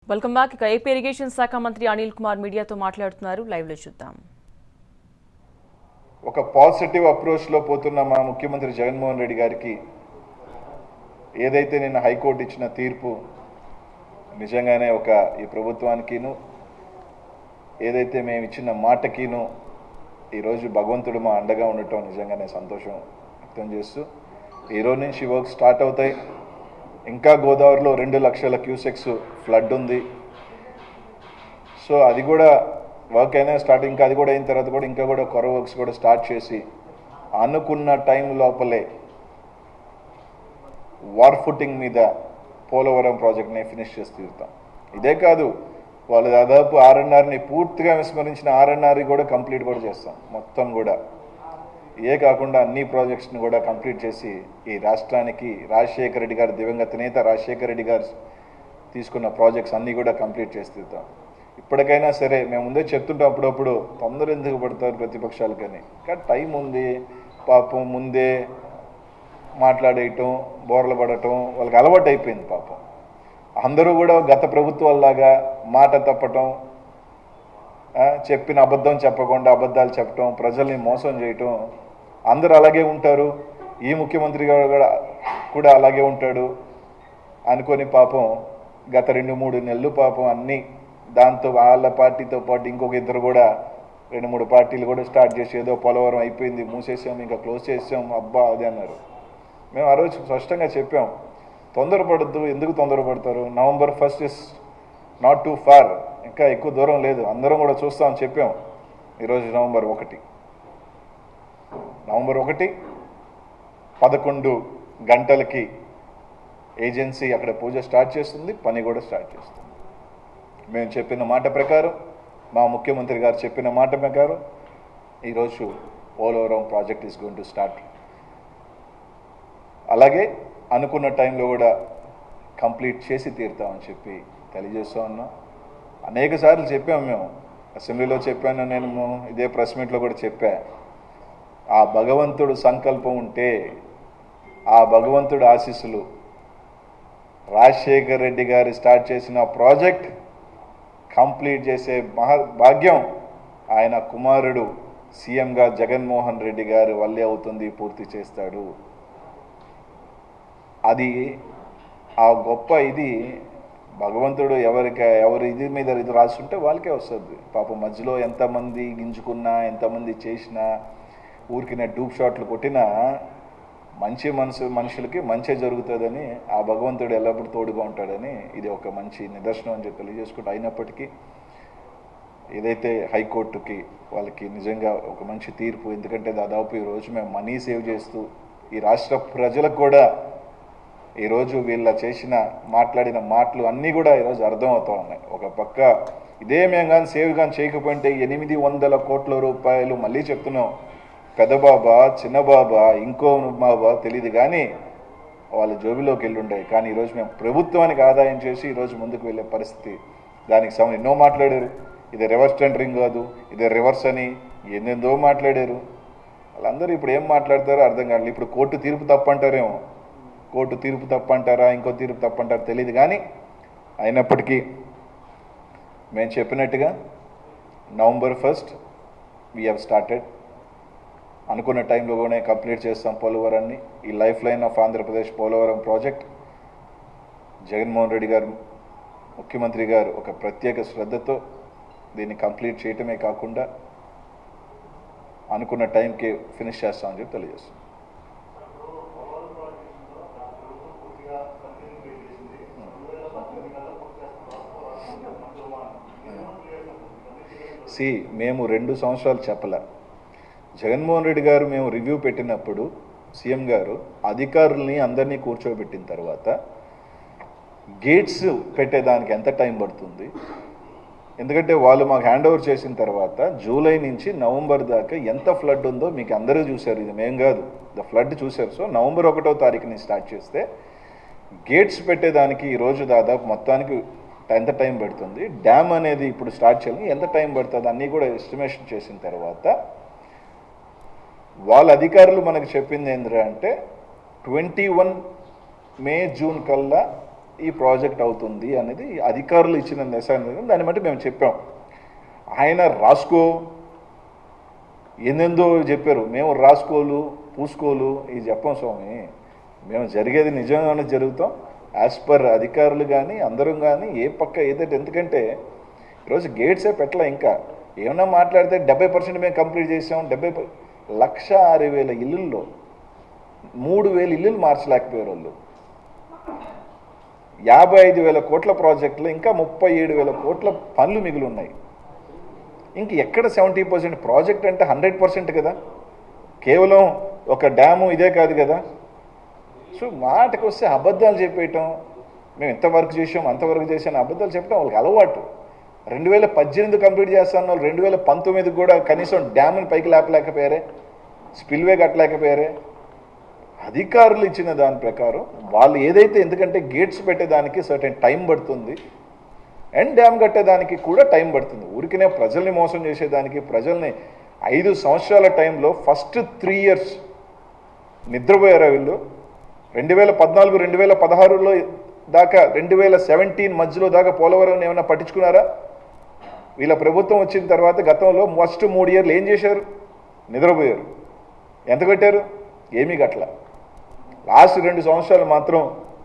welcome back ఇక AP irrigation శాఖ మంత్రి అనిల్ కుమార్ మీడియాతో మాట్లాడుతున్నారు లైవ్ లో చూద్దాం ఒక పాజిటివ్ అప్రోచ్లో పోతున్న మా ముఖ్యమంత్రి జగన్మోహన్ రెడ్డి గారికి ఏదైతే నిన్న హైకోర్టు ఇచ్చిన తీర్పు నిజంగానే ఒక ఈ ప్రభుత్వానికిను ఏదైతే మేము ఇచ్చిన మాటకిను ఈరోజు భగవంతుడు మా అండగా ఉండటం నిజంగానే సంతోషం వ్యక్తం చేస్తూ ఈరోజు నుంచి వర్క్ స్టార్ట్ అవుతాయి ఇంకా గోదావరిలో రెండు లక్షల క్యూసెక్స్ ఫ్లడ్ ఉంది సో అది కూడా వర్క్ అయినా స్టార్ట్ ఇంకా అది కూడా అయిన తర్వాత కూడా ఇంకా కూడా కొర వర్క్స్ కూడా స్టార్ట్ చేసి అనుకున్న టైం లోపలే వార్ ఫుటింగ్ మీద పోలవరం ప్రాజెక్ట్ని ఫినిష్ చేసి తీరుతాం ఇదే కాదు వాళ్ళు దాదాపు ఆర్ఎన్ఆర్ని పూర్తిగా విస్మరించిన ఆర్ఎన్ఆర్ కూడా కంప్లీట్ కూడా చేస్తాం మొత్తం కూడా ఏ కాకుండా అన్ని ప్రాజెక్ట్స్ని కూడా కంప్లీట్ చేసి ఈ రాష్ట్రానికి రాజశేఖర రెడ్డి గారు దివంగత నేత రాజశేఖర రెడ్డి గారు తీసుకున్న ప్రాజెక్ట్స్ అన్నీ కూడా కంప్లీట్ చేసి తీరుతాం ఇప్పటికైనా సరే మేము ముందే చెప్తుంటాం అప్పుడప్పుడు తొందర ఎందుకు పడతారు ప్రతిపక్షాలకని కానీ టైం ఉంది పాపం ముందే మాట్లాడేయటం బోర్లు పడటం వాళ్ళకి అలవాటు అయిపోయింది పాపం అందరూ కూడా గత ప్రభుత్వాల్లాగా మాట తప్పటం ఆ, చెప్పిన అబద్ధం చెప్పకుండా అబద్ధాలు చెప్పటం ప్రజల్ని మోసం చేయటం అందరూ అలాగే ఉంటారు ఈ ముఖ్యమంత్రి గారు కూడా కూడా అలాగే ఉంటాడు అనుకొని పాపం గత రెండు మూడు నెలలు పాపం అన్నీ దాంతో వాళ్ళ పార్టీతో పాటు ఇంకొక ఇద్దరు కూడా రెండు మూడు పార్టీలు కూడా స్టార్ట్ చేసి ఏదో పోలవరం అయిపోయింది మూసేసాం ఇంకా క్లోజ్ చేసాం అబ్బా అది అన్నారు మేము ఆ రోజు స్పష్టంగా చెప్పాం తొందరపడద్దు ఎందుకు తొందరపడతారు November first is not too far ఇంకా ఎక్కువ దూరం లేదు అందరం కూడా చూస్తామని చెప్పాం ఈరోజు నవంబర్ ఒకటి నవంబర్ ఒకటి పదకొండు గంటలకి ఏజెన్సీ అక్కడ పూజ స్టార్ట్ చేస్తుంది పని కూడా స్టార్ట్ చేస్తుంది మేము చెప్పిన మాట ప్రకారం మా ముఖ్యమంత్రి గారు చెప్పిన మాట ప్రకారం ఈరోజు Polavaram project is going to start అలాగే అనుకున్న టైంలో కూడా కంప్లీట్ చేసి తీరుతామని చెప్పి తెలియజేస్తూ ఉన్నాం అనేక సార్లు చెప్పాము మేము అసెంబ్లీలో చెప్పాను నేను ఇదే ప్రెస్ మీట్లో కూడా చెప్పా ఆ భగవంతుడు సంకల్పం ఉంటే ఆ భగవంతుడు ఆశీస్సులు రాజశేఖర్ రెడ్డి గారు స్టార్ట్ చేసిన ప్రాజెక్ట్ కంప్లీట్ చేసే మహా భాగ్యం ఆయన కుమారుడు సీఎంగా జగన్మోహన్ రెడ్డి గారి వల్లే అవుతుంది పూర్తి చేస్తాడు అది ఆ గొప్ప ఇది భగవంతుడు ఎవరికి ఎవరి ఇది మీద ఇది రాస్తుంటే వాళ్ళకే వస్తుంది పాపం మధ్యలో ఎంతమంది గింజుకున్నా ఎంతమంది చేసినా ఊరికిన డూప్ షాట్లు కొట్టినా మంచి మనసు మనుషులకి మంచి జరుగుతుందని ఆ భగవంతుడు ఎల్లప్పుడూ తోడుగా ఉంటాడని ఇది ఒక మంచి నిదర్శనం అని చెప్పి తెలియజేసుకుంటూ అయినప్పటికీ ఏదైతే హైకోర్టుకి వాళ్ళకి నిజంగా ఒక మంచి తీర్పు ఎందుకంటే దాదాపు ఈరోజు మేము మనీ సేవ్ చేస్తూ ఈ రాష్ట్ర ప్రజలకు కూడా ఈరోజు వీళ్ళ చేసిన మాట్లాడిన మాటలు అన్నీ కూడా ఈరోజు అర్థమవుతూ ఉన్నాయి ఒక పక్క ఇదే మేము కానీ సేవ్ కానీ చేయకపోయింటే ఎనిమిది వందల కోట్ల రూపాయలు మళ్ళీ చెప్తున్నాం పెద్ద బాబా చిన్న బాబా ఇంకో బాబా తెలియదు కానీ వాళ్ళ జోబిలోకి వెళ్ళుండే కానీ ఈరోజు మేము ప్రభుత్వానికి ఆదాయం చేసి ఈరోజు ముందుకు వెళ్ళే పరిస్థితి దానికి సమ ఎన్నో మాట్లాడారు ఇది రివర్స్ టెండరింగ్ కాదు ఇది రివర్స్ అని ఎన్నెందో మాట్లాడారు వాళ్ళందరూ ఇప్పుడు ఏం మాట్లాడతారో అర్థం కాదు ఇప్పుడు కోర్టు తీర్పు తప్పంటారేమో కోర్టు తీర్పు తప్పంటారా ఇంకో తీర్పు తప్పంటారా తెలియదు కానీ అయినప్పటికీ మేము చెప్పినట్టుగా November first we have started అనుకున్న టైంలోనే కంప్లీట్ చేస్తాం పోలవరాన్ని ఈ lifeline of Andhra Pradesh Polavaram project Jaganmohan Reddy గారు ముఖ్యమంత్రి గారు ఒక ప్రత్యేక శ్రద్ధతో దీన్ని కంప్లీట్ చేయటమే కాకుండా అనుకున్న టైంకి ఫినిష్ చేస్తామని చెప్పి తెలియజేస్తాం సి మేము రెండు సంవత్సరాలు చెప్పలే జగన్మోహన్ రెడ్డి గారు మేము రివ్యూ పెట్టినప్పుడు సీఎం గారు అధికారుల్ని అందరినీ కూర్చోబెట్టిన తర్వాత గేట్స్ పెట్టేదానికి ఎంత టైం పడుతుంది ఎందుకంటే వాళ్ళు మాకు హ్యాండ్ ఓవర్ చేసిన తర్వాత జూలై నుంచి నవంబర్ దాకా ఎంత ఫ్లడ్ ఉందో మీకు అందరూ చూశారు ఇది మేం కాదు ద ఫ్లడ్ చూశారు సో నవంబర్ ఒకటో తారీఖుని స్టార్ట్ చేస్తే గేట్స్ పెట్టేదానికి ఈరోజు దాదాపు మొత్తానికి ఎంత టైం పడుతుంది డ్యామ్ అనేది ఇప్పుడు స్టార్ట్ చేయాలి ఎంత టైం పడుతుంది అన్నీ కూడా ఎస్టిమేషన్ చేసిన తర్వాత వాళ్ళ అధికారులు మనకు చెప్పింది ఏంద్రా అంటే ట్వంటీ వన్ మే జూన్ కల్లా ఈ ప్రాజెక్ట్ అవుతుంది అనేది అధికారులు ఇచ్చిన నిశాన్ని దాన్ని బట్టి మేము చెప్పాం ఆయన రాసుకో ఎన్నెందో చెప్పారు మేము రాసుకోలు పూసుకోలు ఇది చెప్పం స్వామి మేము జరిగేది నిజంగానే జరుగుతాం యాజ్ పర్ అధికారులు కానీ అందరం కానీ ఏ పక్క ఏదైతే ఎందుకంటే ఈరోజు గేట్సే పెట్టలే ఇంకా ఏమన్నా మాట్లాడితే డెబ్బై పర్సెంట్ మేము కంప్లీట్ చేసాం డెబ్బై పర్- లక్ష ఆరు వేల ఇల్లుల్లో మూడు వేల ఇల్లులు మార్చలేకపోయారు వాళ్ళు యాభై ఐదు వేల కోట్ల ప్రాజెక్టులు ఇంకా ముప్పై ఏడు వేల కోట్ల పనులు మిగిలి ఉన్నాయి ఇంక ఎక్కడ సెవెంటీ పర్సెంట్ ప్రాజెక్ట్ అంటే హండ్రెడ్ పర్సెంట్ కదా కేవలం ఒక డ్యాము ఇదే కాదు కదా సో మాటకు వస్తే అబద్ధాలు చెప్పేయటం మేము ఇంత వర్క్ చేసాం అంత వర్క్ చేసాం అబద్ధాలు చెప్పడం వాళ్ళకి అలవాటు రెండు వేల పద్దెనిమిది కంప్లీట్ చేస్తాను వాళ్ళు రెండు వేల పంతొమ్మిది కూడా కనీసం డ్యామ్ని పైకి లేపలేకపోయారే స్పిల్వే కట్టలేకపోయారే అధికారులు ఇచ్చిన దాని ప్రకారం వాళ్ళు ఏదైతే ఎందుకంటే గేట్స్ పెట్టేదానికి సర్టెన్ టైం పడుతుంది అండ్ డ్యామ్ కట్టేదానికి కూడా టైం పడుతుంది ఊరికనే ప్రజల్ని మోసం చేసేదానికి ప్రజల్ని ఐదు సంవత్సరాల టైంలో ఫస్ట్ త్రీ ఇయర్స్ నిద్రపోయారా వీళ్ళు రెండు వేల పద్నాలుగు రెండు వేల పదహారులో దాకా రెండు వేల సెవెంటీన్ మధ్యలో దాకా పోలవరం ఏమైనా పట్టించుకున్నారా వీళ్ళ ప్రభుత్వం వచ్చిన తర్వాత గతంలో ఫస్ట్ మూడు ఇయర్లు ఏం చేశారు నిద్రపోయారు ఎంత కట్టారు ఏమీ కట్టల లాస్ట్ రెండు సంవత్సరాలు మాత్రం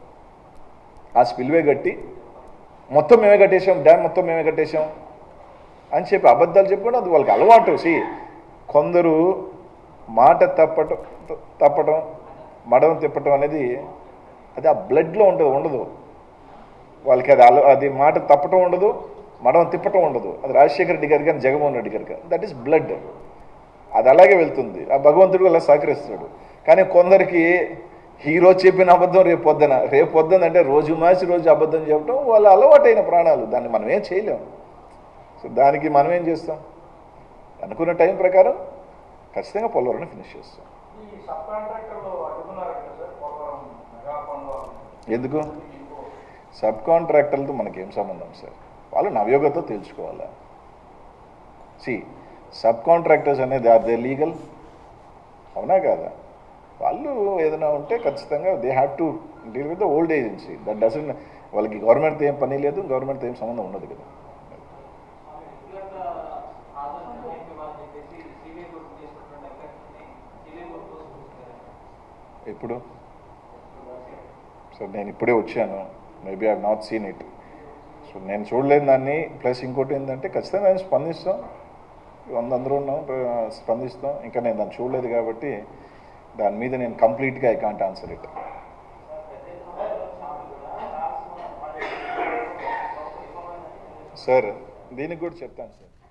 ఆ స్పిల్వే కట్టి మొత్తం మేమే కట్టేశాం డ్యామ్ మొత్తం మేమే కట్టేశాం అని చెప్పి అబద్ధాలు చెప్పుకోవడం అది వాళ్ళకి అలవాటు సి కొందరు మాట తప్పటం తప్పటం మడవం తిప్పటం అనేది అది ఆ బ్లడ్లో ఉండదు ఉండదు వాళ్ళకి అది అల అది మాట తప్పటం ఉండదు మడవం తిప్పటం ఉండదు అది రాజశేఖర రెడ్డి గారికి కానీ జగన్మోహన్ రెడ్డి గారికి దట్ ఈస్ బ్లడ్ అది అలాగే వెళ్తుంది ఆ భగవంతుడు అలా సహకరిస్తాడు కానీ కొందరికి హీరో చెప్పిన అబద్ధం రేపు పొద్దున రేపు పొద్దున అంటే రోజు మార్చి రోజు అబద్ధం చెప్పడం వాళ్ళ అలవాటైన ప్రాణాలు దాన్ని మనం ఏం చేయలేం సో దానికి మనం ఏం చేస్తాం అనుకున్న టైం ప్రకారం ఖచ్చితంగా పోలవరం ఫినిష్ చేస్తాం ఈ సబ్ కాంట్రాక్టర్లు అడుగుతున్నారంట సార్ పోలవరం మెగా పనులు ఎందుకు సబ్ కాంట్రాక్టర్లతో మనకేం సంబంధం సార్ వాళ్ళు నవయోగతో తెలుసుకోవాలా సి సబ్ కాంట్రాక్టర్స్ అనేది ఆర్ దే లీగల్ అవునా కాదా వాళ్ళు ఏదైనా ఉంటే ఖచ్చితంగా they have to deal with the old agency that doesn't వాళ్ళకి గవర్నమెంట్తో ఏం పని లేదు గవర్నమెంట్తో ఏం సంబంధం ఉండదు కదా వ్యక్తిగత ఆదరణ ఏంటి వాళ్ళు చెప్పేసి సిబిఐ కోర్టు చేసినటువంటి ఎఫెక్ట్ని సిబిఐ కోర్టు కోసం చూస్తారు ఎప్పుడు సో నేను ఇప్పుడే వచ్చాను maybe I not seen it so నేను చూడలేని దాన్ని ప్లస్ ఇంకోటి ఏంటంటే ఖచ్చితంగా నేను స్పందిస్తాం వంద అందరూ ఉన్నాం ప్ర- స్పందిస్తాం ఇంకా నేను దాన్ని చూడలేదు కాబట్టి దాని మీద నేను కంప్లీట్గా I can't answer it sir దీనికి కూడా చెప్తాను సార్